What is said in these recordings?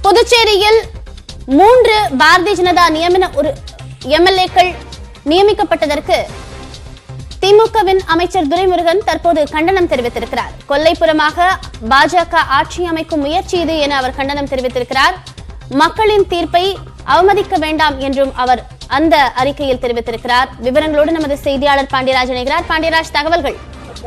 புதுச்சேரியில் மூன்று பாரதிய ஜனதா நியமன ஒரு எம்எல்ஏக்கள் நியமிக்கப்பட்டதற்கு திமுகவின் அமைச்சர் துரைமுருகன் தற்போது கண்டனம் தெரிவித்திருக்கிறார் கொல்லைப்புறமாக பாஜக ஆட்சி அமைக்கும் முயற்சி இது என அவர் கண்டனம் தெரிவித்திருக்கிறார் மக்களின் தீர்ப்பை அவமதிக்க வேண்டாம் என்றும் அவர் அந்த அறிக்கையில் தெரிவித்திருக்கிறார் விவரங்களோடு நமது செய்தியாளர் பாண்டியராஜ் இணைகிறார் பாண்டியராஜ் தகவல்கள்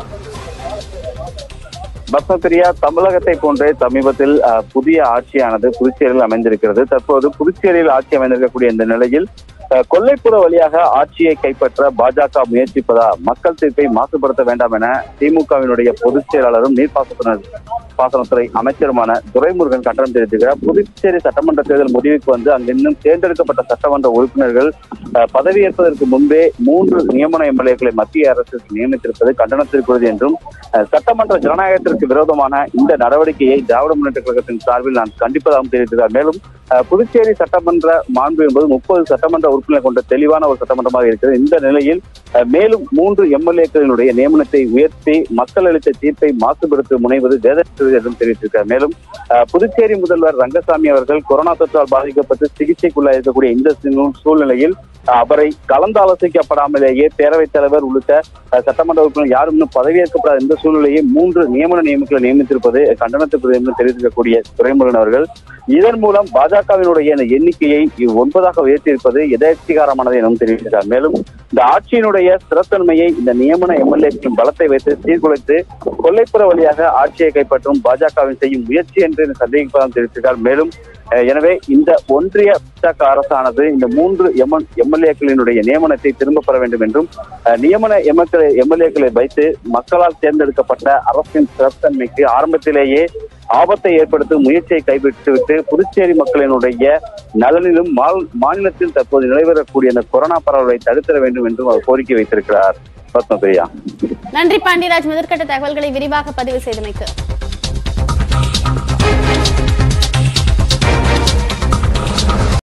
பத்மபிரியா தமிழகத்தை போன்றே சமீபத்தில் அஹ், புதிய ஆட்சியானது புதுச்சேரியில் அமைந்திருக்கிறது தற்போது புதுச்சேரியில் ஆட்சி அமைந்திருக்கக்கூடிய இந்த நிலையில் அஹ், கொல்லைப்புற வழியாக ஆட்சியை கைப்பற்ற பாஜக முயற்சிப்பதா மக்கள் தீர்ப்பை மாசுபடுத்த வேண்டாம் என திமுகவினுடைய பொதுச் செயலாளரும் நீர்ப்பாசன பாசனத்துறை அமைச்சருமான துரைமுருகன் கண்டனம் தெரிவித்திருக்கிறார் புதுச்சேரி சட்டமன்ற தேர்தல் முடிவுக்கு வந்து அங்கு இன்னும் தேர்ந்தெடுக்கப்பட்ட சட்டமன்ற உறுப்பினர்கள் அஹ், பதவியேற்பதற்கு முன்பே மூன்று நியமன எம்எல்ஏக்களை மத்திய அரசு நியமித்திருப்பது கண்டனத்திற்குரியது என்றும் அஹ், சட்டமன்ற ஜனநாயகத்திற்கு விரோதமான இந்த நடவடிக்கையை திராவிட முன்னேற்ற கழகத்தின் சார்பில் நான் கண்டிப்பதாகவும் தெரிவித்திருக்கிறார் மேலும் அஹ், புதுச்சேரி சட்டமன்ற மாண்பு என்பது முப்பது சட்டமன்ற உறுப்பினர் கொண்ட தெளிவான ஒரு சட்டமன்றமாக இருக்கிறது இந்த நிலையில் அஹ், மேலும் மூன்று எம்எல்ஏக்களினுடைய நியமனத்தை உயர்த்தி மக்கள் அளித்த தீர்ப்பை மாசுபடுத்த முனைவது வேதனை என்றும் தெரிவித்திருக்கிறார் மேலும் அஹ், புதுச்சேரி முதல்வர் ரங்கசாமி அவர்கள் கொரோனா தொற்றால் பாதிக்கப்பட்டு சிகிச்சைக்குள்ள இருக்கக்கூடிய இந்த சூ- சூழ்நிலையில் அஹ், அவரை கலந்தாலோசிக்கப்படாமலேயே பேரவைத் தலைவர் உள்ளிட்ட அஹ், சட்டமன்ற உறுப்பினர் யாரும் இன்னும் பதவியேற்கப்படாத இந்த சூழ்நிலையை மூன்று நியமன நியமிக்களை நியமித்திருப்பது கண்டனத்துக்குரிய என்று தெரிவித்திருக்கக்கூடிய துரைமுருகன் அவர்கள் இதன் மூலம் பாஜகவினுடைய இந்த எண்ணிக்கையை ஒன்பதாக உயர்த்தியிருப்பது எதேச்சிகாரமானது எனவும் தெரிவித்தார் மேலும் இந்த ஆட்சியினுடைய ஸ்திரத்தன்மையை இந்த நியமன எம்எல்ஏக்களின் பலத்தை வைத்து சீர்குலைத்து கொல்லைப்புற வழியாக ஆட்சியை கைப்பற்றும் பாஜகவின் செய்யும் முயற்சி என்று சந்தேகிப்பதாக தெரிவித்திருக்கார் மேலும் அஹ், எனவே இந்த ஒன்றிய பாஜக அரசானது இந்த மூன்று எம்எல்ஏக்களினுடைய நியமனத்தை திரும்ப பெற வேண்டும் என்றும் அஹ், நியமன எம்எல்ஏக்களை வைத்து மக்களால் தேர்ந்தெடுக்கப்பட்ட அரசின் ஸ்திரத்தன்மைக்கு ஆரம்பத்திலேயே ஆபத்தை ஏற்படுத்தும் முயற்சியை கைவிட்டுவிட்டு புதுச்சேரி மக்களினுடைய நலனிலும் மால்- மாநிலத்தில் தற்போது நிலைவரக்கூடிய இந்த கொரோனா பரவலை தடுத்திட வேண்டும் என்றும் அவர் கோரிக்கை வைத்திருக்கிறார் பத்மபிரியா நன்றி பாண்டியராஜ் முதற்கட்ட தகவல்களை விரிவாக பதிவு செய்தமைக்கு